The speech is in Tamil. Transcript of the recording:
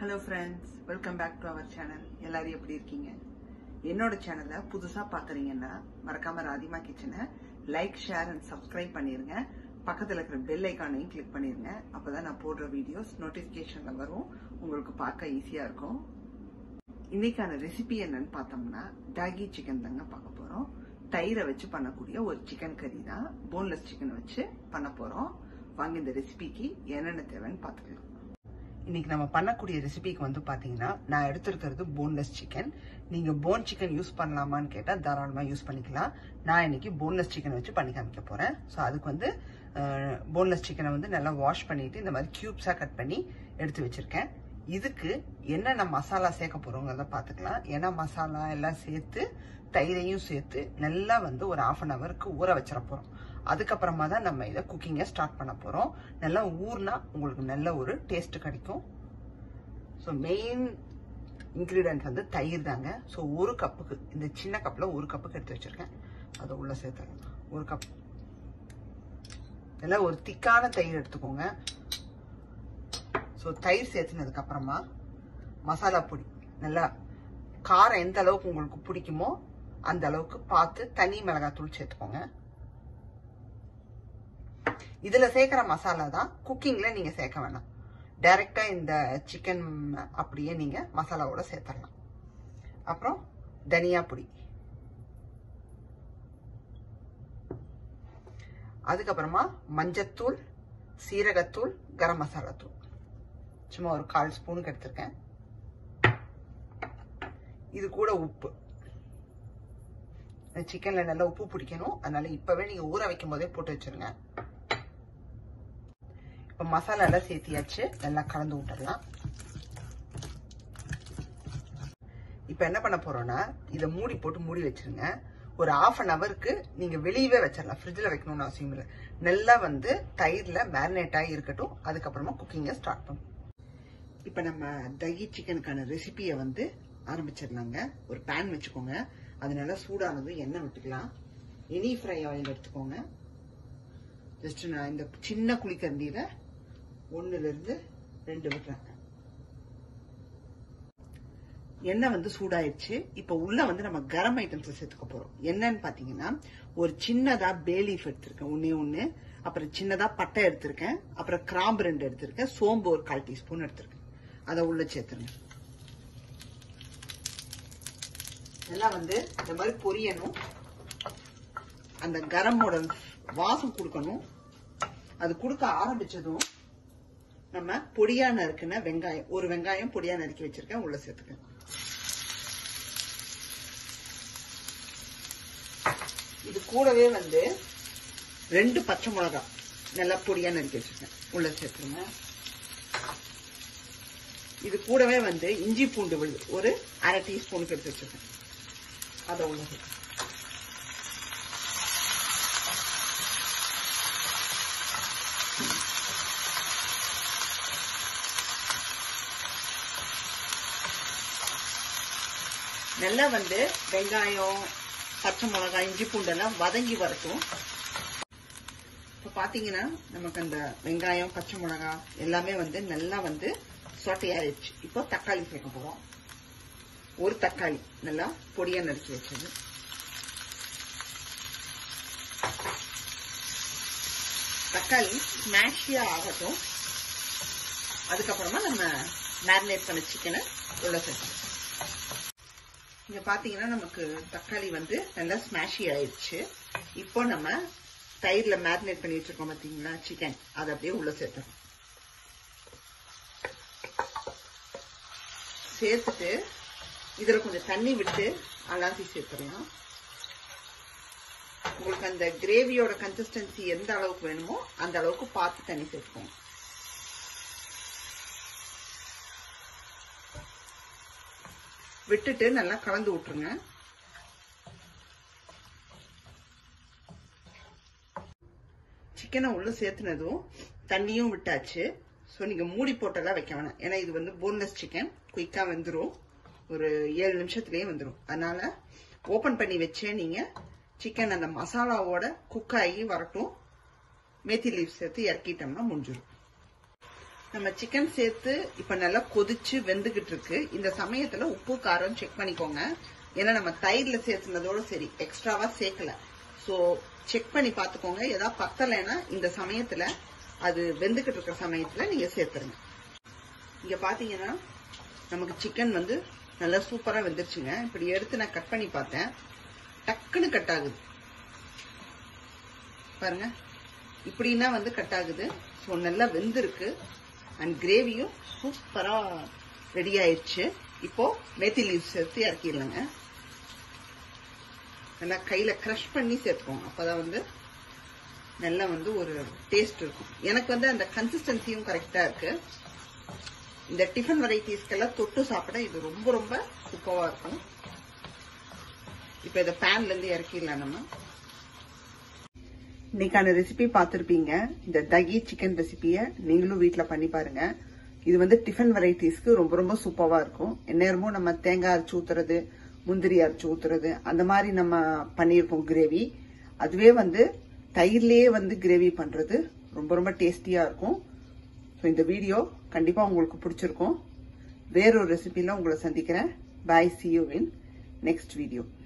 hello friends welcome back to our channel எல்லாரும் எப்படி இருக்கீங்க என்னோட சேனலை புதுசா பாக்குறீங்கன்னா மறக்காம ராதிமா கிச்சனை லைக் ஷேர் அண்ட் சப்ஸ்கிரைப் பண்ணிருங்க பக்கத்துல இருக்கிற பெல் ஐக்கானையும் கிளிக் பண்ணிருங்க அப்பதான் நான் போடுற வீடியோஸ் நோட்டிபிகேஷன்ல வரும் உங்களுக்கு பார்க்க ஈஸியா இருக்கும் இன்னைக்கான ரெசிபி என்னன்னு பார்த்தோம்னா டாகி சிக்கன் தாங்க பார்க்க போறோம் தயிரை வச்சு பண்ணக்கூடிய ஒரு சிக்கன் கறி தான் போன்லெஸ் சிக்கன் வச்சு பண்ண போறோம் வாங்க இந்த ரெசிபிக்கு என்னென்ன தேவைன்னு பார்த்துக்கலாம் இன்னைக்கு நம்ம பண்ணக்கூடிய ரெசிபிக்கு வந்து பாத்தீங்கன்னா நான் எடுத்திருக்கிறது போன்லெஸ் சிக்கன் நீங்க போன் சிக்கன் யூஸ் பண்ணலாமான்னு கேட்டா தாராளமா யூஸ் பண்ணிக்கலாம் நான் இன்னைக்கு போன்லெஸ் சிக்கன் வச்சு பண்ணி காமிக்க போறேன் ஸோ அதுக்கு வந்து போன்லெஸ் சிக்கனை வந்து நல்லா வாஷ் பண்ணிட்டு இந்த மாதிரி கியூப்ஸா கட் பண்ணி எடுத்து வச்சிருக்கேன் இதுக்கு என்னென்ன மசாலா சேர்க்க போறோங்கிறத பார்த்துக்கலாம் ஏன்னா மசாலா எல்லாம் சேர்த்து தயிரையும் சேர்த்து நல்லா வந்து ஒரு ஆஃப் அன் ஹவருக்கு ஊற வச்சிட போறோம் அதுக்கப்புறமா தான் நம்ம இதை குக்கிங்கை ஸ்டார்ட் பண்ண போறோம் நல்லா ஊர்னா உங்களுக்கு நல்ல ஒரு டேஸ்ட் கிடைக்கும் ஸோ மெயின் இன்க்ரீடியன்ட் வந்து தயிர் தாங்க ஸோ ஒரு கப்புக்கு இந்த சின்ன கப்பில் ஒரு கப்புக்கு எடுத்து வச்சிருக்கேன் அதை உள்ள சேர்த்துக்கலாம் ஒரு கப் இதெல்லாம் ஒரு திக்கான தயிர் எடுத்துக்கோங்க ஸோ தயிர் சேர்த்துனதுக்கு அப்புறமா மசாலா பொடி நல்லா காரம் எந்த அளவுக்கு உங்களுக்கு பிடிக்குமோ அந்த அளவுக்கு பார்த்து தனி மிளகாத்தூள் சேர்த்துக்கோங்க இதுல சேர்க்கிற மசாலா தான் குக்கிங்ல நீங்க சேர்க்க வேணாம் டைரக்டா இந்த சிக்கன் அப்படியே நீங்க மசாலாவோட சேர்த்துடலாம் அப்புறம் தனியா பொடி அதுக்கப்புறமா மஞ்சத்தூள் சீரகத்தூள் கரம் மசாலா தூள் சும்மா ஒரு கால் ஸ்பூனுக்கு எடுத்திருக்கேன் இது கூட உப்பு சிக்கன்ல நல்லா உப்பு பிடிக்கணும் அதனால இப்பவே நீங்க ஊற வைக்கும் போதே போட்டு வச்சிருங்க இப்ப மசாலா எல்லாம் சேர்த்தியாச்சு நல்லா கலந்து விட்டுடலாம் இப்ப என்ன பண்ண போறோம்னா இதை மூடி போட்டு மூடி வச்சிருங்க ஒரு ஆஃப் அன் ஹவருக்கு நீங்க வெளியவே வச்சிடலாம் ஃப்ரிட்ஜில் வைக்கணும்னு அவசியம் இல்லை நல்லா வந்து தயிர்ல மேரினேட் ஆகி இருக்கட்டும் அதுக்கப்புறமா குக்கிங்கை ஸ்டார்ட் பண்ணும் இப்ப நம்ம தகி சிக்கனுக்கான ரெசிபியை வந்து ஆரம்பிச்சிடலாங்க ஒரு பேன் வச்சுக்கோங்க அது நல்லா சூடானது எண்ணெய் விட்டுக்கலாம் எனி ஃப்ரை ஆயில் எடுத்துக்கோங்க ஜஸ்ட் நான் இந்த சின்ன குழிக்கரண்டியில ஒன்னுல இருந்து ரெண்டு விட்டுறேன் எண்ணெய் வந்து சூடாயிடுச்சு இப்ப உள்ள வந்து நம்ம கரம் ஐட்டம்ஸ் சேர்த்துக்க போறோம் என்னன்னு பாத்தீங்கன்னா ஒரு சின்னதா பேலீஃப் எடுத்திருக்கேன் ஒன்னே ஒண்ணு அப்புறம் சின்னதா பட்டை எடுத்திருக்கேன் அப்புறம் கிராம்பு ரெண்டு எடுத்திருக்கேன் சோம்பு ஒரு கால் டீஸ்பூன் எடுத்திருக்கேன் அதை உள்ள சேர்த்துருங்க எல்லாம் வந்து இந்த மாதிரி பொரியணும் அந்த கரமோட வாசம் கொடுக்கணும் அது கொடுக்க ஆரம்பிச்சதும் நம்ம பொடியா நறுக்குன வெங்காயம் ஒரு வெங்காயம் பொடியா நறுக்கி வச்சிருக்கேன் உள்ள சேர்த்துக்கேன் இது கூடவே வந்து ரெண்டு பச்சை மிளகா நல்லா பொடியா நறுக்கி வச்சிருக்கேன் உள்ள சேர்த்துருங்க இது கூடவே வந்து இஞ்சி பூண்டு விழுது ஒரு அரை டீஸ்பூனுக்கு எடுத்து வச்சிருக்கேன் அதை உள்ள சேர்த்து நல்லா வந்து வெங்காயம் பச்சை மிளகாய் இஞ்சி பூண்டெல்லாம் வதங்கி வரட்டும் இப்போ பார்த்தீங்கன்னா நமக்கு அந்த வெங்காயம் பச்சை மிளகாய் எல்லாமே வந்து நல்லா வந்து சொட்டையாயிடுச்சு இப்போ தக்காளி சேர்க்க போகிறோம் ஒரு தக்காளி நல்லா பொடியாக நறுக்கி வச்சது தக்காளி ஸ்மாஷியாக ஆகட்டும் அதுக்கப்புறமா நம்ம மேரினேட் பண்ண சிக்கனை உள்ள சேர்க்கணும் இங்க பாத்தீங்கன்னா நமக்கு தக்காளி வந்து நல்லா ஸ்மாஷி ஆயிடுச்சு இப்போ நம்ம தயிர்ல மேரினேட் பண்ணி வச்சிருக்கோம் பாத்தீங்களா சிக்கன் அதை அப்படியே உள்ள சேர்த்துறோம் சேர்த்துட்டு இதுல கொஞ்சம் தண்ணி விட்டு அலாசி சேர்த்துடலாம் உங்களுக்கு அந்த கிரேவியோட கன்சிஸ்டன்சி எந்த அளவுக்கு வேணுமோ அந்த அளவுக்கு பார்த்து தண்ணி சேர்த்துக்கோங்க விட்டுட்டு நல்லா கலந்து விட்டுருங்க சிக்கனை உள்ள சேர்த்துனதும் தண்ணியும் விட்டாச்சு ஸோ நீங்க மூடி போட்டெல்லாம் வைக்க வேணாம் ஏன்னா இது வந்து போன்லெஸ் சிக்கன் குயிக்கா வந்துடும் ஒரு ஏழு நிமிஷத்துலயே வந்துடும் அதனால ஓபன் பண்ணி வச்சே நீங்க சிக்கன் அந்த மசாலாவோட குக் ஆகி வரட்டும் மேத்தி லீவ் சேர்த்து இறக்கிட்டோம்னா முடிஞ்சிடும் நம்ம சிக்கன் சேர்த்து இப்ப நல்லா கொதிச்சு வெந்துகிட்டு இருக்கு இந்த சமயத்துல உப்பு காரம் செக் பண்ணிக்கோங்க ஏன்னா நம்ம தயிர்ல சேர்த்துனதோட சரி எக்ஸ்ட்ராவா சேர்க்கல சோ செக் பண்ணி பாத்துக்கோங்க ஏதாவது பத்தலைன்னா இந்த சமயத்துல அது வெந்துகிட்டு இருக்கிற சமயத்துல நீங்க சேர்த்துருங்க இங்க பாத்தீங்கன்னா நமக்கு சிக்கன் வந்து நல்லா சூப்பரா வெந்துருச்சுங்க இப்படி எடுத்து நான் கட் பண்ணி பார்த்தேன் டக்குன்னு கட் ஆகுது பாருங்க இப்படின்னா வந்து கட் ஆகுது ஸோ நல்லா வெந்திருக்கு அண்ட் கிரேவியும் சூப்பரா ரெடி ஆயிடுச்சு இப்போ மேத்தி லீவ்ஸ் சேர்த்து இறக்கிடலாங்க நல்லா கையில க்ரஷ் பண்ணி சேர்த்துக்கோங்க அப்பதான் வந்து நல்லா வந்து ஒரு டேஸ்ட் இருக்கும் எனக்கு வந்து அந்த கன்சிஸ்டன்சியும் கரெக்டா இருக்கு இந்த டிஃபன் வெரைட்டிஸ்க்கெல்லாம் தொட்டு சாப்பிட இது ரொம்ப ரொம்ப சூப்பரா இருக்கும் இப்போ இதை பேன்ல இருந்து இறக்கிடலாம் நம்ம இன்னைக்கான ரெசிபி பார்த்துருப்பீங்க இந்த தகி சிக்கன் ரெசிபியை நீங்களும் வீட்டில் பண்ணி பாருங்க இது வந்து டிஃபன் வெரைட்டிஸ்க்கு ரொம்ப ரொம்ப சூப்பராக இருக்கும் எந்நேரமும் நம்ம தேங்காய் அரைச்சு ஊத்துறது முந்திரி அரைச்சு ஊத்துறது அந்த மாதிரி நம்ம பண்ணியிருக்கோம் கிரேவி அதுவே வந்து தயிர்லேயே வந்து கிரேவி பண்றது ரொம்ப ரொம்ப டேஸ்டியா இருக்கும் ஸோ இந்த வீடியோ கண்டிப்பா உங்களுக்கு பிடிச்சிருக்கும் வேறொரு ரெசிபில உங்களை சந்திக்கிறேன் bye see you in next video